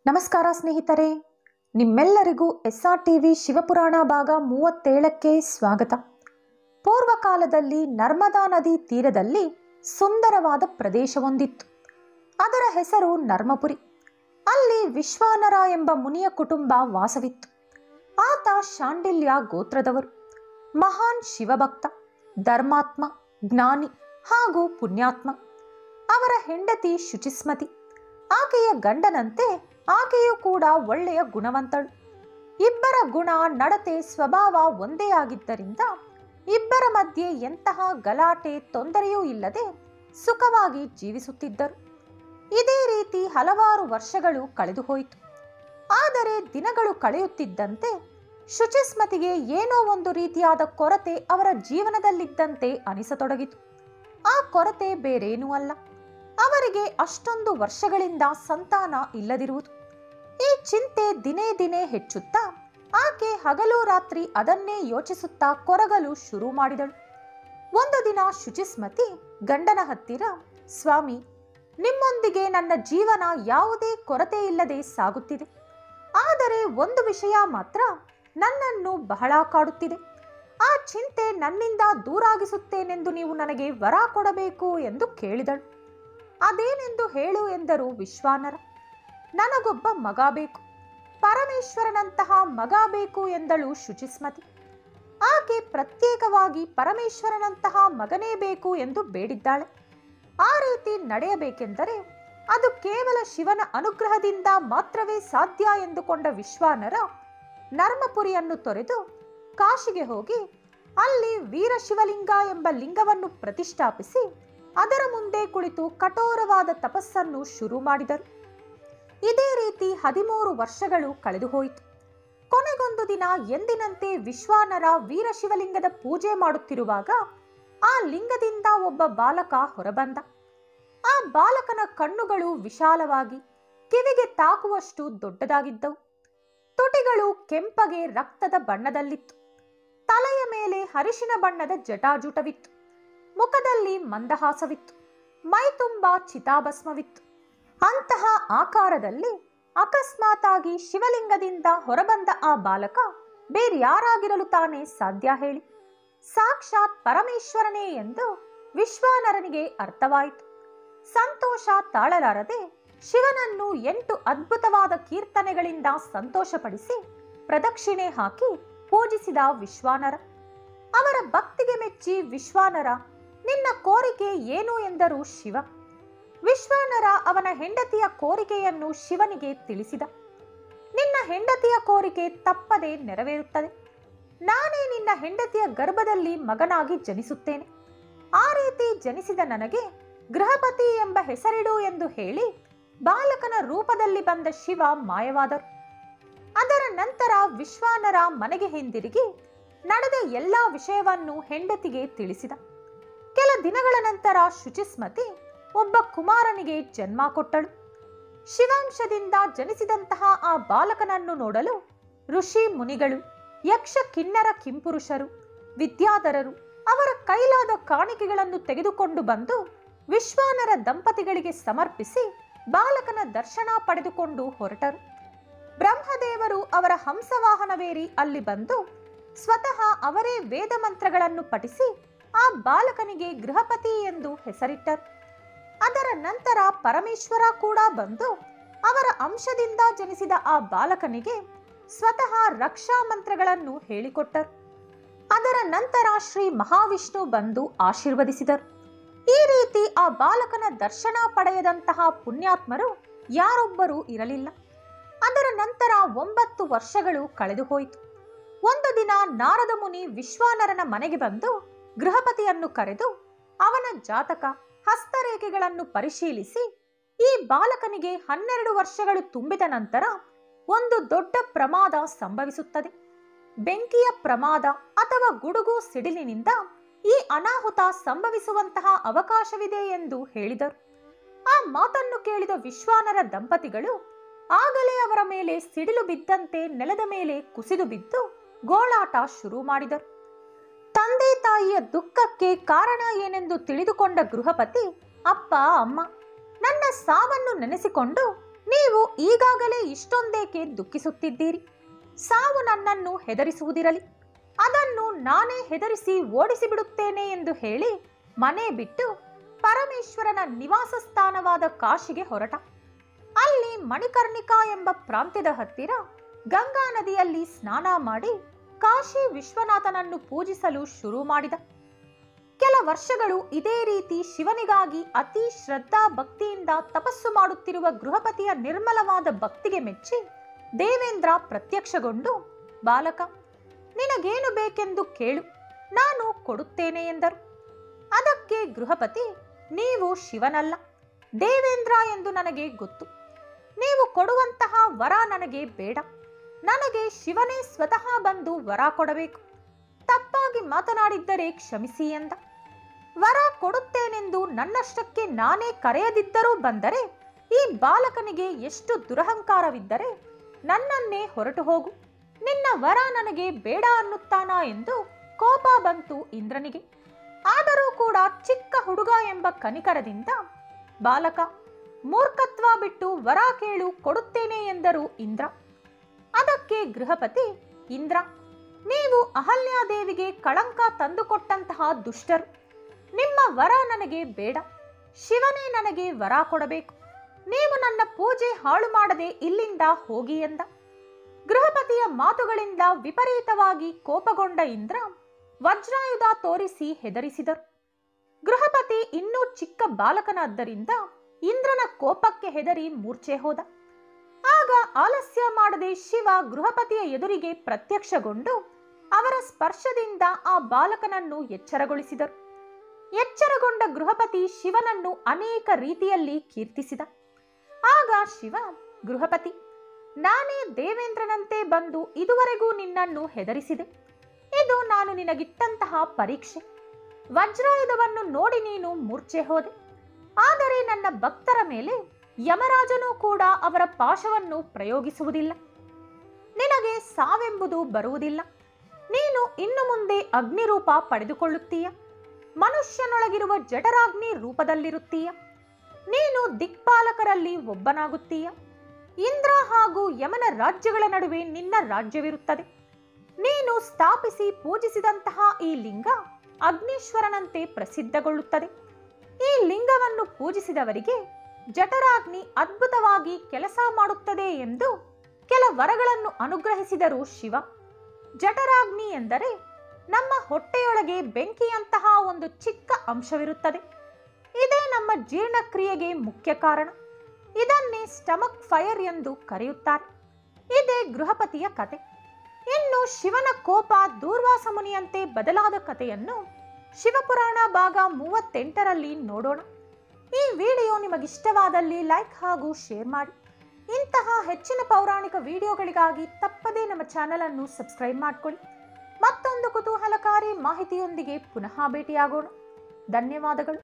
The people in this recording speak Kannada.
ನಮಸ್ಕಾರ ಸ್ನೇಹಿತರೆ ನಿಮ್ಮೆಲ್ಲರಿಗೂ ಎಸ್ ಆರ್ ಟಿವಿ ಶಿವಪುರಾಣ ಭಾಗ ಮೂವತ್ತೇಳಕ್ಕೆ ಸ್ವಾಗತ ಪೂರ್ವಕಾಲದಲ್ಲಿ ನರ್ಮದಾ ನದಿ ತೀರದಲ್ಲಿ ಸುಂದರವಾದ ಪ್ರದೇಶವೊಂದಿತ್ತು ಅದರ ಹೆಸರು ನರ್ಮಪುರಿ ಅಲ್ಲಿ ವಿಶ್ವಾನರ ಎಂಬ ಮುನಿಯ ಕುಟುಂಬ ವಾಸವಿತ್ತು ಆತ ಶಾಂಡಿಲ್ಯ ಗೋತ್ರದವರು ಮಹಾನ್ ಶಿವಭಕ್ತ ಧರ್ಮಾತ್ಮ ಜ್ಞಾನಿ ಹಾಗೂ ಪುಣ್ಯಾತ್ಮ ಅವರ ಹೆಂಡತಿ ಶುಚಿಸ್ಮತಿ ಆಕೆಯ ಗಂಡನಂತೆ ಆಕೆಯೂ ಕೂಡ ಒಳ್ಳೆಯ ಗುಣವಂತಳು ಇಬ್ಬರ ಗುಣ ನಡತೆ ಸ್ವಭಾವ ಒಂದೇ ಆಗಿದ್ದರಿಂದ ಇಬ್ಬರ ಮಧ್ಯೆ ಎಂತಹ ಗಲಾಟೆ ತೊಂದರೆಯೂ ಇಲ್ಲದೆ ಸುಖವಾಗಿ ಜೀವಿಸುತ್ತಿದ್ದರು ಇದೇ ರೀತಿ ಹಲವಾರು ವರ್ಷಗಳು ಕಳೆದು ಹೋಯಿತು ಆದರೆ ದಿನಗಳು ಕಳೆಯುತ್ತಿದ್ದಂತೆ ಶುಚಿಸ್ಮತಿಗೆ ಏನೋ ಒಂದು ರೀತಿಯಾದ ಕೊರತೆ ಅವರ ಜೀವನದಲ್ಲಿದ್ದಂತೆ ಅನಿಸತೊಡಗಿತು ಆ ಕೊರತೆ ಬೇರೇನೂ ಅಲ್ಲ ಅವರಿಗೆ ಅಷ್ಟೊಂದು ವರ್ಷಗಳಿಂದ ಸಂತಾನ ಇಲ್ಲದಿರುವುದು ಈ ಚಿಂತೆ ದಿನೇ ದಿನೇ ಹೆಚ್ಚುತ್ತಾ ಆಕೆ ಹಗಲು ರಾತ್ರಿ ಅದನ್ನೇ ಯೋಚಿಸುತ್ತಾ ಕೊರಗಲು ಶುರು ಮಾಡಿದಳು ಒಂದು ದಿನ ಶುಚಿಸ್ಮತಿ ಗಂಡನ ಹತ್ತಿರ ಸ್ವಾಮಿ ನಿಮ್ಮೊಂದಿಗೆ ನನ್ನ ಜೀವನ ಯಾವುದೇ ಕೊರತೆ ಇಲ್ಲದೆ ಸಾಗುತ್ತಿದೆ ಆದರೆ ಒಂದು ವಿಷಯ ಮಾತ್ರ ನನ್ನನ್ನು ಬಹಳ ಕಾಡುತ್ತಿದೆ ಆ ಚಿಂತೆ ನನ್ನಿಂದ ದೂರಾಗಿಸುತ್ತೇನೆಂದು ನೀವು ನನಗೆ ವರ ಕೊಡಬೇಕು ಎಂದು ಕೇಳಿದಳು ಅದೇನೆಂದು ಹೇಳು ಎಂದರು ವಿಶ್ವಾನರ ನನಗೊಬ್ಬ ಮಗ ಬೇಕು ಪರಮೇಶ್ವರನಂತಹ ಮಗ ಬೇಕು ಎಂದಳು ಶುಚಿಸ್ಮತಿ ಆಕೆ ಪ್ರತ್ಯೇಕವಾಗಿ ಪರಮೇಶ್ವರನಂತಹ ಮಗನೇ ಬೇಕು ಎಂದು ಬೇಡಿದ್ದಾಳೆ ಆ ರೀತಿ ನಡೆಯಬೇಕೆಂದರೆ ಅದು ಕೇವಲ ಶಿವನ ಅನುಗ್ರಹದಿಂದ ಮಾತ್ರವೇ ಸಾಧ್ಯ ಎಂದುಕೊಂಡ ವಿಶ್ವಾನರ ನರ್ಮಪುರಿಯನ್ನು ತೊರೆದು ಕಾಶಿಗೆ ಹೋಗಿ ಅಲ್ಲಿ ವೀರಶಿವಲಿಂಗ ಎಂಬ ಲಿಂಗವನ್ನು ಪ್ರತಿಷ್ಠಾಪಿಸಿ ಅದರ ಮುಂದೆ ಕುಳಿತು ಕಠೋರವಾದ ತಪಸ್ಸನ್ನು ಶುರು ಮಾಡಿದರು ಇದೇ ರೀತಿ ಹದಿಮೂರು ವರ್ಷಗಳು ಕಳೆದು ಹೋಯಿತು ಕೊನೆಗೊಂದು ದಿನ ಎಂದಿನಂತೆ ವಿಶ್ವಾನರ ವೀರಶಿವಲಿಂಗದ ಪೂಜೆ ಮಾಡುತ್ತಿರುವಾಗ ಆ ಲಿಂಗದಿಂದ ಒಬ್ಬ ಬಾಲಕ ಹೊರಬಂದ ಆ ಬಾಲಕನ ಕಣ್ಣುಗಳು ವಿಶಾಲವಾಗಿ ಕಿವಿಗೆ ತಾಕುವಷ್ಟು ದೊಡ್ಡದಾಗಿದ್ದವು ತುಟಿಗಳು ಕೆಂಪಗೆ ರಕ್ತದ ಬಣ್ಣದಲ್ಲಿತ್ತು ತಲೆಯ ಮೇಲೆ ಹರಿಶಿನ ಬಣ್ಣದ ಜಟಾಜುಟವಿತ್ತು ಮುಖದಲ್ಲಿ ಮಂದಹಾಸವಿತ್ತು ಮೈ ತುಂಬ ಚಿತಾಭಸ್ಮವಿತ್ತು ಅಂತಹ ಆಕಾರದಲ್ಲಿ ಅಕಸ್ಮಾತಾಗಿ ಶಿವಲಿಂಗದಿಂದ ಹೊರಬಂದ ಆ ಬಾಲಕ ಬೇರ್ಯಾರಾಗಿರಲು ತಾನೇ ಸಾಧ್ಯ ಹೇಳಿ ಸಾಕ್ಷಾತ್ ಪರಮೇಶ್ವರನೇ ಎಂದು ವಿಶ್ವಾನರನಿಗೆ ಅರ್ಥವಾಯಿತು ಸಂತೋಷ ತಾಳಲಾರದೆ ಶಿವನನ್ನು ಎಂಟು ಅದ್ಭುತವಾದ ಕೀರ್ತನೆಗಳಿಂದ ಸಂತೋಷಪಡಿಸಿ ಪ್ರದಕ್ಷಿಣೆ ಹಾಕಿ ಪೂಜಿಸಿದ ವಿಶ್ವಾನರ ಅವರ ಭಕ್ತಿಗೆ ಮೆಚ್ಚಿ ವಿಶ್ವಾನರ ನಿನ್ನ ಕೋರಿಕೆ ಏನು ಎಂದರು ಶಿವ ವಿಶ್ವಾನರ ಅವನ ಹೆಂಡತಿಯ ಕೋರಿಕೆಯನ್ನು ಶಿವನಿಗೆ ತಿಳಿಸಿದ ನಿನ್ನ ಹೆಂಡತಿಯ ಕೋರಿಕೆ ತಪ್ಪದೆ ನೆರವೇರುತ್ತದೆ ನಾನೇ ನಿನ್ನ ಹೆಂಡತಿಯ ಗರ್ಭದಲ್ಲಿ ಮಗನಾಗಿ ಜನಿಸುತ್ತೇನೆ ಆ ರೀತಿ ಜನಿಸಿದ ನನಗೆ ಗೃಹಪತಿ ಎಂಬ ಹೆಸರಿಡು ಎಂದು ಹೇಳಿ ಬಾಲಕನ ರೂಪದಲ್ಲಿ ಬಂದ ಶಿವ ಮಾಯವಾದರು ಅದರ ನಂತರ ವಿಶ್ವಾನರ ಮನೆಗೆ ಹಿಂದಿರುಗಿ ನಡೆದ ಎಲ್ಲಾ ವಿಷಯವನ್ನು ಹೆಂಡತಿಗೆ ತಿಳಿಸಿದ ಕೆಲ ದಿನಗಳ ನಂತರ ಶುಚಿಸ್ಮತಿ ಒಬ್ಬ ಕುಮಾರನಿಗೆ ಜನ್ಮ ಕೊಟ್ಟಳು ಶಿವಾಂಶದಿಂದ ಜನಿಸಿದಂತಹ ಆ ಬಾಲಕನನ್ನು ನೋಡಲು ಋಷಿ ಮುನಿಗಳು ಯಕ್ಷ ಕಿನ್ನರ ಕಿಂಪುರುಷರು ವಿದ್ಯಾಧರರು ಅವರ ಕೈಲಾದ ಕಾಣಿಕೆಗಳನ್ನು ತೆಗೆದುಕೊಂಡು ಬಂದು ವಿಶ್ವಾನರ ದಂಪತಿಗಳಿಗೆ ಸಮರ್ಪಿಸಿ ಬಾಲಕನ ದರ್ಶನ ಪಡೆದುಕೊಂಡು ಹೊರಟರು ಬ್ರಹ್ಮದೇವರು ಅವರ ಹಂಸವಾಹನವೇರಿ ಅಲ್ಲಿ ಬಂದು ಸ್ವತಃ ಅವರೇ ವೇದ ಮಂತ್ರಗಳನ್ನು ಪಠಿಸಿ ಆ ಬಾಲಕನಿಗೆ ಗೃಹಪತಿ ಎಂದು ಹೆಸರಿಟ್ಟರು ಅದರ ನಂತರ ಪರಮೇಶ್ವರ ಕೂಡ ಬಂದು ಅವರ ಅಂಶದಿಂದ ಜನಿಸಿದ ಆ ಬಾಲಕನಿಗೆ ಸ್ವತಃ ರಕ್ಷಾ ಮಂತ್ರಗಳನ್ನು ಹೇಳಿಕೊಟ್ಟರು ಅದರ ನಂತರ ಶ್ರೀ ಮಹಾವಿಷ್ಣು ಬಂದು ಆಶೀರ್ವದಿಸಿದರು ಈ ರೀತಿ ಆ ಬಾಲಕನ ದರ್ಶನ ಪಡೆಯದಂತಹ ಪುಣ್ಯಾತ್ಮರು ಯಾರೊಬ್ಬರೂ ಇರಲಿಲ್ಲ ಅದರ ನಂತರ ಒಂಬತ್ತು ವರ್ಷಗಳು ಕಳೆದು ಹೋಯಿತು ಒಂದು ದಿನ ನಾರದ ಮುನಿ ವಿಶ್ವಾನರನ ಮನೆಗೆ ಬಂದು ಗೃಹಪತಿಯನ್ನು ಕರೆದು ಅವನ ಜಾತಕ ಹಸ್ತರೇಖೆಗಳನ್ನು ಪರಿಶೀಲಿಸಿ ಈ ಬಾಲಕನಿಗೆ ಹನ್ನೆರಡು ವರ್ಷಗಳು ತುಂಬಿದ ನಂತರ ಒಂದು ದೊಡ್ಡ ಪ್ರಮಾದ ಸಂಭವಿಸುತ್ತದೆ ಬೆಂಕಿಯ ಪ್ರಮಾದ ಅಥವಾ ಗುಡುಗು ಸಿಡಿಲಿನಿಂದ ಈ ಅನಾಹುತ ಸಂಭವಿಸುವಂತಹ ಅವಕಾಶವಿದೆ ಎಂದು ಹೇಳಿದರು ಆ ಮಾತನ್ನು ಕೇಳಿದ ವಿಶ್ವಾನರ ದಂಪತಿಗಳು ಆಗಲೇ ಅವರ ಮೇಲೆ ಸಿಡಿಲು ಬಿದ್ದಂತೆ ನೆಲದ ಮೇಲೆ ಕುಸಿದು ಬಿದ್ದು ಗೋಳಾಟ ಶುರು ಮಾಡಿದರು ತಂದೆ ತಾಯಿಯ ದುಃಖಕ್ಕೆ ಕಾರಣ ಏನೆಂದು ತಿಳಿದುಕೊಂಡ ಗೃಹಪತಿ ಅಪ್ಪ ಅಮ್ಮ ನನ್ನ ಸಾವನ್ನು ನೆನೆಸಿಕೊಂಡು ನೀವು ಈಗಾಗಲೇ ಇಷ್ಟೊಂದೇಕೆ ದುಃಖಿಸುತ್ತಿದ್ದೀರಿ ಸಾವು ನನ್ನನ್ನು ಹೆದರಿಸುವುದಿರಲಿ ಅದನ್ನು ನಾನೇ ಹೆದರಿಸಿ ಓಡಿಸಿ ಬಿಡುತ್ತೇನೆ ಎಂದು ಹೇಳಿ ಮನೆ ಬಿಟ್ಟು ಪರಮೇಶ್ವರನ ನಿವಾಸ ಸ್ಥಾನವಾದ ಕಾಶಿಗೆ ಹೊರಟ ಅಲ್ಲಿ ಮಣಿಕರ್ಣಿಕಾ ಎಂಬ ಪ್ರಾಂತ್ಯದ ಹತ್ತಿರ ಗಂಗಾ ನದಿಯಲ್ಲಿ ಸ್ನಾನ ಮಾಡಿ ಕಾಶಿ ವಿಶ್ವನಾಥನನ್ನು ಪೂಜಿಸಲು ಶುರು ಮಾಡಿದ ಕೆಲ ವರ್ಷಗಳು ಇದೇ ರೀತಿ ಶಿವನಿಗಾಗಿ ಅತಿ ಶ್ರದ್ಧಾ ಭಕ್ತಿಯಿಂದ ತಪಸ್ಸು ಮಾಡುತ್ತಿರುವ ಗೃಹಪತಿಯ ನಿರ್ಮಲವಾದ ಭಕ್ತಿಗೆ ಮೆಚ್ಚಿ ದೇವೇಂದ್ರ ಪ್ರತ್ಯಕ್ಷಗೊಂಡು ಬಾಲಕ ನಿನಗೇನು ಬೇಕೆಂದು ಕೇಳು ನಾನು ಕೊಡುತ್ತೇನೆ ಎಂದರು ಅದಕ್ಕೆ ಗೃಹಪತಿ ನೀವು ಶಿವನಲ್ಲ ದೇವೇಂದ್ರ ಎಂದು ನನಗೆ ಗೊತ್ತು ನೀವು ಕೊಡುವಂತಹ ವರ ನನಗೆ ಬೇಡ ನನಗೆ ಶಿವನೇ ಸ್ವತಃ ಬಂದು ವರ ಕೊಡಬೇಕು ತಪ್ಪಾಗಿ ಮಾತನಾಡಿದ್ದರೆ ಕ್ಷಮಿಸಿ ಎಂದ ವರ ಕೊಡುತ್ತೇನೆಂದು ನನ್ನಷ್ಟಕ್ಕೆ ನಾನೇ ಕರೆಯದಿದ್ದರೂ ಬಂದರೆ ಈ ಬಾಲಕನಿಗೆ ಎಷ್ಟು ದುರಹಂಕಾರವಿದ್ದರೆ ನನ್ನನ್ನೇ ಹೊರಟು ಹೋಗು ನಿನ್ನ ವರ ನನಗೆ ಬೇಡ ಅನ್ನುತ್ತಾನಾ ಎಂದು ಕೋಪ ಬಂತು ಇಂದ್ರನಿಗೆ ಆದರೂ ಕೂಡ ಚಿಕ್ಕ ಹುಡುಗ ಎಂಬ ಕನಿಕರದಿಂದ ಬಾಲಕ ಮೂರ್ಖತ್ವ ಬಿಟ್ಟು ವರ ಕೇಳು ಕೊಡುತ್ತೇನೆ ಎಂದರು ಇಂದ್ರ ಅದಕ್ಕೆ ಗೃಹಪತಿ ಇಂದ್ರ ನೀವು ಅಹಲ್ಯಾದೇವಿಗೆ ಕಳಂಕ ತಂದುಕೊಟ್ಟಂತಹ ದುಷ್ಟರು ನಿಮ್ಮ ವರ ನನಗೆ ಬೇಡ ಶಿವನೇ ನನಗೆ ವರ ಕೊಡಬೇಕು ನೀವು ನನ್ನ ಪೂಜೆ ಹಾಳು ಮಾಡದೆ ಇಲ್ಲಿಂದ ಹೋಗಿ ಎಂದ ಗೃಹಪತಿಯ ಮಾತುಗಳಿಂದ ವಿಪರೀತವಾಗಿ ಕೋಪಗೊಂಡ ಇಂದ್ರ ವಜ್ರಾಯುಧ ತೋರಿಸಿ ಹೆದರಿಸಿದರು ಗೃಹಪತಿ ಇನ್ನೂ ಚಿಕ್ಕ ಬಾಲಕನಾದ್ದರಿಂದ ಇಂದ್ರನ ಕೋಪಕ್ಕೆ ಹೆದರಿ ಮೂರ್ಛೆ ಹೋದ ಆಗ ಆಲಸ್ಯ ಮಾಡದೆ ಶಿವ ಗೃಹಪತಿಯ ಎದುರಿಗೆ ಪ್ರತ್ಯಕ್ಷಗೊಂಡು ಅವರ ಸ್ಪರ್ಶದಿಂದ ಆ ಬಾಲಕನನ್ನು ಎಚ್ಚರಗೊಳಿಸಿದರು ಎಚ್ಚರಗೊಂಡ ಗೃಹಪತಿ ಶಿವನನ್ನು ಅನೇಕ ರೀತಿಯಲ್ಲಿ ಕೀರ್ತಿಸಿದ ಆಗ ಶಿವ ಗೃಹಪತಿ ನಾನೇ ದೇವೇಂದ್ರನಂತೆ ಬಂದು ಇದುವರೆಗೂ ನಿನ್ನನ್ನು ಹೆದರಿಸಿದೆ ಇದು ನಾನು ನಿನಗಿಟ್ಟಂತಹ ಪರೀಕ್ಷೆ ವಜ್ರಾಯುಧವನ್ನು ನೋಡಿ ನೀನು ಮೂರ್ಛೆ ಹೋದೆ ಆದರೆ ನನ್ನ ಭಕ್ತರ ಮೇಲೆ ಯಮರಾಜನೂ ಕೂಡ ಅವರ ಪಾಶವನ್ನು ಪ್ರಯೋಗಿಸುವುದಿಲ್ಲ ನಿನಗೆ ಸಾವೆಂಬುದು ಬರುವುದಿಲ್ಲ ನೀನು ಇನ್ನು ಮುಂದೆ ಅಗ್ನಿರೂಪ ಪಡೆದುಕೊಳ್ಳುತ್ತೀಯ ಮನುಷ್ಯನೊಳಗಿರುವ ಜಠರಾಗ್ನಿ ರೂಪದಲ್ಲಿರುತ್ತೀಯ ನೀನು ದಿಕ್ಪಾಲಕರಲ್ಲಿ ಒಬ್ಬನಾಗುತ್ತೀಯ ಇಂದ್ರ ಹಾಗೂ ಯಮನ ರಾಜ್ಯಗಳ ನಡುವೆ ನಿನ್ನ ರಾಜ್ಯವಿರುತ್ತದೆ ನೀನು ಸ್ಥಾಪಿಸಿ ಪೂಜಿಸಿದಂತಹ ಈ ಲಿಂಗ ಅಗ್ನೀಶ್ವರನಂತೆ ಪ್ರಸಿದ್ಧಗೊಳ್ಳುತ್ತದೆ ಈ ಲಿಂಗವನ್ನು ಪೂಜಿಸಿದವರಿಗೆ ಜಠರಾಗ್ನಿ ಅದ್ಭುತವಾಗಿ ಕೆಲಸ ಮಾಡುತ್ತದೆ ಎಂದು ಕೆಲ ವರಗಳನ್ನು ಅನುಗ್ರಹಿಸಿದರು ಶಿವ ಜಠರಾಗ್ನಿ ಎಂದರೆ ನಮ್ಮ ಹೊಟ್ಟೆಯೊಳಗೆ ಬೆಂಕಿಯಂತಹ ಒಂದು ಚಿಕ್ಕ ಅಂಶವಿರುತ್ತದೆ ಇದೇ ನಮ್ಮ ಜೀರ್ಣಕ್ರಿಯೆಗೆ ಮುಖ್ಯ ಕಾರಣ ಇದನ್ನೇ ಸ್ಟಮಕ್ ಫೈರ್ ಎಂದು ಕರೆಯುತ್ತಾರೆ ಇದೇ ಗೃಹಪತಿಯ ಕತೆ ಇನ್ನು ಶಿವನ ಕೋಪ ದೂರ್ವಾಸ ಮುನಿಯಂತೆ ಬದಲಾದ ಕಥೆಯನ್ನು ಶಿವಪುರಾಣ ಭಾಗ ಮೂವತ್ತೆಂಟರಲ್ಲಿ ನೋಡೋಣ ಈ ವಿಡಿಯೋ ನಿಮಗಿಷ್ಟವಾದಲ್ಲಿ ಲೈಕ್ ಹಾಗೂ ಶೇರ್ ಮಾಡಿ ಇಂತಹ ಹೆಚ್ಚಿನ ಪೌರಾಣಿಕ ವಿಡಿಯೋಗಳಿಗಾಗಿ ತಪ್ಪದೇ ನಮ್ಮ ಚಾನೆಲ್ ಅನ್ನು ಸಬ್ಸ್ಕ್ರೈಬ್ ಮಾಡಿಕೊಳ್ಳಿ ಮತ್ತೊಂದು ಕುತೂಹಲಕಾರಿ ಮಾಹಿತಿಯೊಂದಿಗೆ ಪುನಃ ಭೇಟಿಯಾಗೋಣ ಧನ್ಯವಾದಗಳು